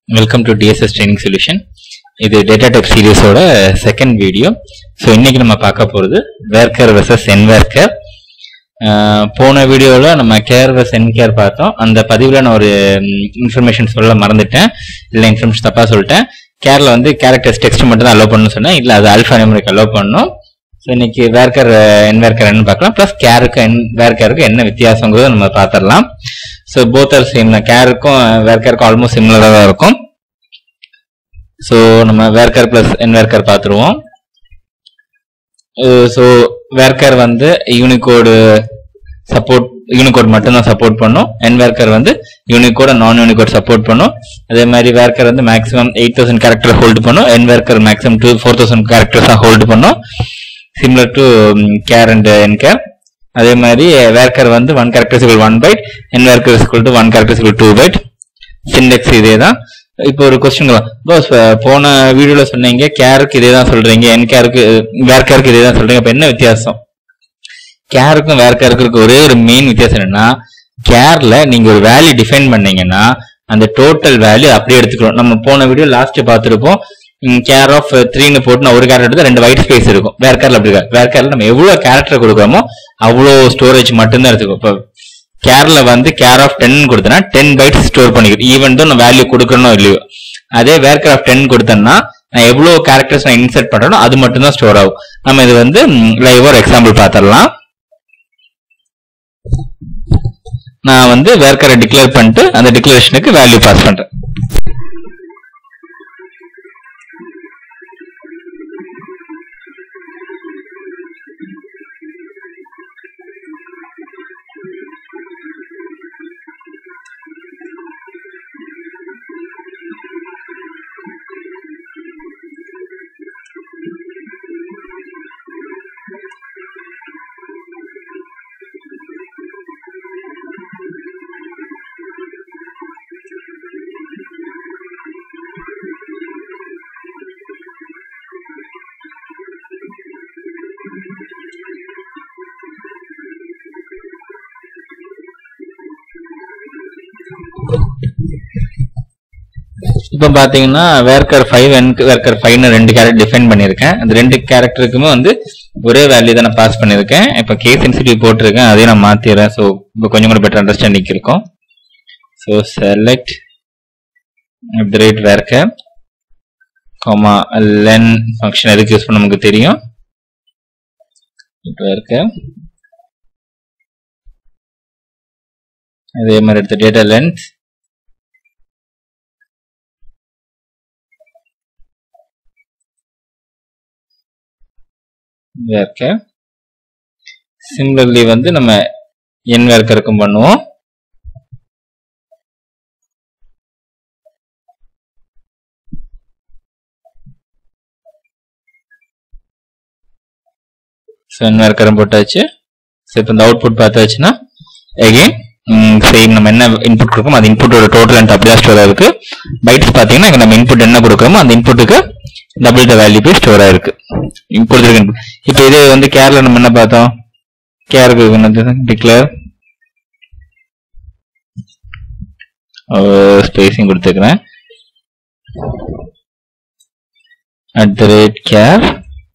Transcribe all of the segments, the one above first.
welcome to DSS training solution இது data type சீரிஸோட second video so இன்னைக்கு நம்ம பார்க்க போகிறது வேர்க்கர் வெர்சஸ் என்வேர்க்கர் போன வீடியோவில் நம்ம கேர் வெஸ் என் கேர் பார்த்தோம் அந்த பதிவில் நான் ஒரு இன்ஃபர்மேஷன் சொல்ல மறந்துட்டேன் இல்லை இன்ஃபர்மேஷன் தப்பாக சொல்லிட்டேன் கேரில் வந்து கேரக்டர்ஸ் டெக்ஸ்ட் மட்டும் தான் அலோவ் பண்ணணும்னு சொன்னேன் இல்லை அது அல்ஃபா நியூமரிக் அலோவ் பண்ணணும் ஸோ இன்னைக்கு வேர்க்கர் என்வேர்க்கர் என்ன பார்க்கலாம் ப்ளஸ் கேருக்கு என் வேர்க்கருக்கு என்ன வித்தியாசங்கிறத நம்ம பார்த்துடலாம் ஸோ போத் ஆர் சேம் தான் கேருக்கும் வேர்க்கருக்கும் ஆல்மோஸ்ட் சிமிலராக தான் இருக்கும் ஸோ நம்ம வேர்க்கர் ப்ளஸ் என்வேர்க்கர் பார்த்துருவோம் ஸோ வேர்க்கர் வந்து யூனிகோடு சப்போர்ட் யூனிகோட் மட்டும்தான் சப்போர்ட் பண்ணும் என்வேர்க்கர் வந்து யூனிகோட் நான் யூனிகோட் சப்போர்ட் பண்ணும் அதே மாதிரி வேர்க்கர் வந்து maximum eight thousand character hold பண்ணும் nvarchar maximum two four thousand characters தான் ஹோல்டு பண்ணும் similar to char and nchar அதே மாதிரி வேர்க்கர் வந்து ஒன் கேரக்டர் சிக்கல் ஒன் பைட் என் வேர்க்கர் சிக்கல் டு ஒன் கேரக்டர் சிக்கல் டூ பைட் சிண்டெக்ஸ் இதே தான் இப்போ ஒரு கொஸ்டின் பாஸ் போன வீடியோல சொன்னீங்க கேருக்கு இதே தான் சொல்றீங்க என் கேருக்கு வேர்க்கருக்கு இதே தான் சொல்றீங்க அப்ப என்ன வித்தியாசம் கேருக்கும் வேர்க்கருக்கு இருக்க ஒரே ஒரு மெயின் வித்தியாசம் என்னன்னா கேர்ல நீங்க ஒரு வேல்யூ டிஃபைன் பண்ணீங்கன்னா அந்த டோட்டல் வேல்யூ அப்படியே எடுத்துக்கணும் நம்ம போன வீடியோ லாஸ்ட் பார்த்துருப்போம் கேர் ஆஃப் த்ரீன்னு போட்டு நான் ஒரு கேரக்டர் எடுத்து ரெண்டு ஒயிட் ஸ்பேஸ் இருக்கும் வேர் கேர்ல அப்படி இருக்காது வேர் கேர்ல நம்ம எவ்வளவு கேரக்டர் கொடுக்குறோமோ அவ்வளோ ஸ்டோரேஜ் மட்டும்தான் எடுத்துக்கும் இப்போ கேர்ல வந்து கேர் ஆஃப் டென் கொடுத்தனா டென் பைட்ஸ் ஸ்டோர் பண்ணிக்கிறோம் ஈவன் தான் நான் வேல்யூ கொடுக்கணும் இல்லையோ அதே வேர் கேர் ஆஃப் டென் கொடுத்தேன்னா நான் எவ்வளவு கேரக்டர்ஸ் நான் இன்சர்ட் பண்றேனோ அது மட்டும் தான் ஸ்டோர் ஆகும் நம்ம இது வந்து லைவ் ஒரு எக்ஸாம்பிள் பார்த்துடலாம் நான் வந்து வேர்க்கரை டிக்ளேர் பண்ணிட்டு அந்த டிக்ளரேஷனுக்கு வேல்யூ பாஸ் பண்றேன் இப்போ பாத்தீங்கன்னா வேர்க்கர் ஃபைவ் அண்ட் வேர்க்கர் ஃபைவ்னு ரெண்டு கேரக்டர் டிஃபைன் பண்ணியிருக்கேன் அந்த ரெண்டு கேரக்டருக்குமே வந்து ஒரே வேல்யூ தான் நான் பாஸ் பண்ணியிருக்கேன் இப்போ கே சென்சிட்டிவ் போட்டிருக்கேன் அதையும் நான் மாத்திடுறேன் ஸோ இப்போ கொஞ்சம் கூட பெட்டர் அண்டர்ஸ்டாண்டிங் இருக்கும் so select at the rate varchar comma len function எதுக்கு யூஸ் பண்ண நமக்கு தெரியும் இப்போ இருக்க அதே மாதிரி எடுத்த டேட்டா லென்த் வேர்க்கர் சிமிலர்லி வந்து நம்ம என் வேர்க்கருக்கும் பண்ணுவோம் ஸோ என் வேர்க்கரும் போட்டாச்சு ஸோ இப்போ இந்த அவுட்புட் பார்த்தாச்சுன்னா எகெயின் சேம் நம்ம என்ன இன்புட் கொடுக்கோமோ அந்த இன்புட்டோட டோட்டல் அண்ட் அப்படியே ஸ்டோர் ஆயிருக்கு பைட்ஸ் பார்த்தீங்கன்னா இங்க நம்ம இன்புட் என்ன கொடுக்குறோமோ அந்த இன்புட்டுக்கு டபுள் த வேல்யூ போய் ஸ்டோர் ஆயிருக்கு கொடுத்துருக்க இன்புட் இப்போ இதே வந்து கேர்ல நம்ம என்ன பார்த்தோம் கேருக்கு என்னது டிக்ளேர் ஸ்பேசிங் கொடுத்துக்கிறேன் at the rate char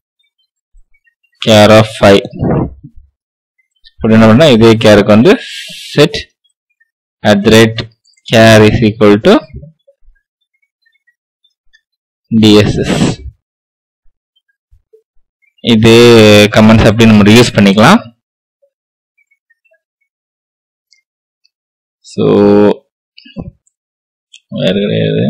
char of five இப்படி என்ன பண்ணா இதே கேருக்கு வந்து set at the rate char is equal to DSS இது கமெண்ட்ஸ் அப்படி நம்ம யூஸ் பண்ணிக்கலாம் ஸோ வேறு கிடையாது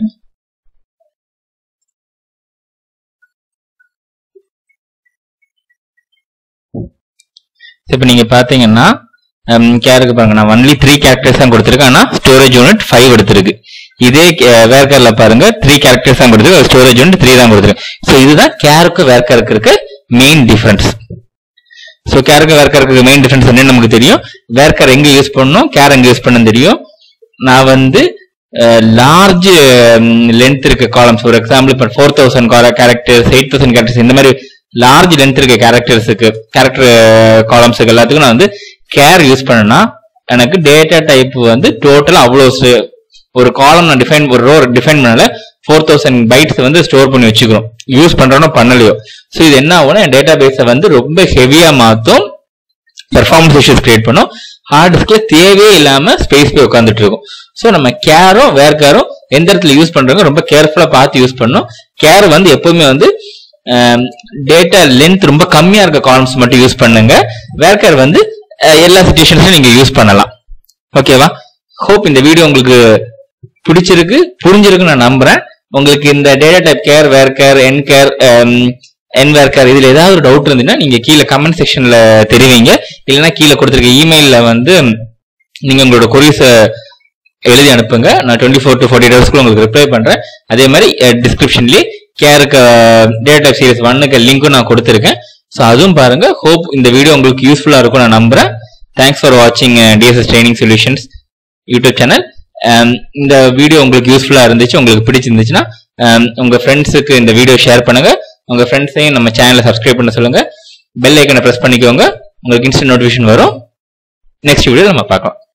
இப்போ நீங்க பாத்தீங்கன்னா கேருக்கு பாருங்க நான் ஒன்லி த்ரீ கேரக்டர்ஸ் தான் கொடுத்துருக்கேன் ஆனா ஸ்டோரேஜ் யூனிட் ஃபைவ் எடுத்திருக்கு இதே வேர்க்கர்ல பாருங்க த்ரீ கேரக்டர்ஸ் தான் கொடுத்துருக்கு ஸ்டோரேஜ் யூனிட் த்ரீ தான் கொடுத்துருக்கு ஸோ இதுதான் கேருக்கு வேர்க்கருக்கு இருக்க மெயின் டிஃபரன்ஸ் ஸோ கேருக்கு வேர்க்கருக்கு மெயின் டிஃபரன்ஸ் என்னன்னு நமக்கு தெரியும் வேர்க்கர் எங்க யூஸ் பண்ணணும் கேர் எங்க யூஸ் பண்ணணும் தெரியும் நான் வந்து லார்ஜ் லென்த் இருக்க காலம்ஸ் ஒரு எக்ஸாம்பிள் இப்போ four thousand characters eight thousand characters இந்த மாதிரி லார்ஜ் லென்த் இருக்க கேரக்டர்ஸுக்கு கேரக்டர் காலம்ஸுக்கு எல்லாத்துக்கும் நான் வந்து கேர் யூஸ் பண்ணனா எனக்கு டேட்டா டைப் வந்து டோட்டலா அவ்வளோ ஒரு காலம் நான் டிஃபைன் ஒரு ரோ டிஃபைன் பண்ணல ஃபோர் தௌசண்ட் பைட்ஸ் வந்து ஸ்டோர் பண்ணி வச்சுக்கிறோம் யூஸ் பண்றோனோ பண்ணலையோ ஸோ இது என்ன ஆகும்னா என் டேட்டா பேஸை வந்து ரொம்ப ஹெவியா மாத்தும் பெர்ஃபார்மன்ஸ் இஷ்யூஸ் கிரியேட் பண்ணும் ஹார்ட் டிஸ்க்ல தேவையே இல்லாம ஸ்பேஸ் போய் உட்காந்துட்டு இருக்கும் ஸோ நம்ம கேரும் வேர் கேரும் எந்த இடத்துல யூஸ் பண்றோங்க ரொம்ப கேர்ஃபுல்லா பார்த்து யூஸ் பண்ணணும் கேர் வந்து எப்பவுமே வந்து டேட்டா லென்த் ரொம்ப கம்மியா இருக்க காலம்ஸ் மட்டும் யூஸ் பண்ணுங்க வேர் கேர் வந்து அஹ், எல்லா சுச்சுவேஷன்ஸ்லயும் நீங்க யூஸ் பண்ணலாம் ஓகேவா ஹோப் இந்த வீடியோ உங்களுக்கு பிடிச்சிருக்கு புரிஞ்சிருக்குன்னு நான் நம்புறேன் உங்களுக்கு இந்த data type char varchar nchar nvarchar இதுல ஏதாவது ஒரு டவுட் இருந்ததுன்னா நீங்க கீழே கமெண்ட் செக்ஷன்ல தெரிவிங்க இல்லைன்னா கீழே கொடுத்துருக்க இமெயில்ல வந்து நீங்க உங்களோட கொரிஸை எழுதி அனுப்புங்க நான் டுவெண்ட்டி ஃபோர் டு ஃபார்ட்டி டேஸ்க்குள்ள உங்களுக்கு ரிப்ளை பண்றேன் அதே மாதிரி டிஸ்கிரிப்ஷன்லயே கேருக்கு டேட்டா டைப் சீரிஸ் ஒன்னுக்கு லிங்க்கும் நான் கொடுத்துருக்கேன் ஸோ அதுவும் பாருங்க ஹோப் இந்த வீடியோ உங்களுக்கு யூஸ்ஃபுல்லா இருக்கும் நான் நம்புறேன் தேங்க்ஸ் ஃபார் வாட்சிங் DSS training solutions YouTube channel இந்த வீடியோ உங்களுக்கு யூஸ்ஃபுல்லா இருந்துச்சு உங்களுக்கு பிடிச்சிருந்துச்சுன்னா um, உங்க ஃப்ரெண்ட்ஸுக்கு இந்த வீடியோ ஷேர் பண்ணுங்க உங்க ஃப்ரெண்ட்ஸையும் நம்ம சேனலை சப்ஸ்கிரைப் பண்ண சொல்லுங்க பெல் ஐக்கனை பிரஸ் பண்ணிக்கோங்க உங்களுக்கு இன்ஸ்டன்ட் நோட்டிஃபிகேஷன் வரும் நெக்ஸ்ட் வீடியோ நம்ம பார்க்கலாம்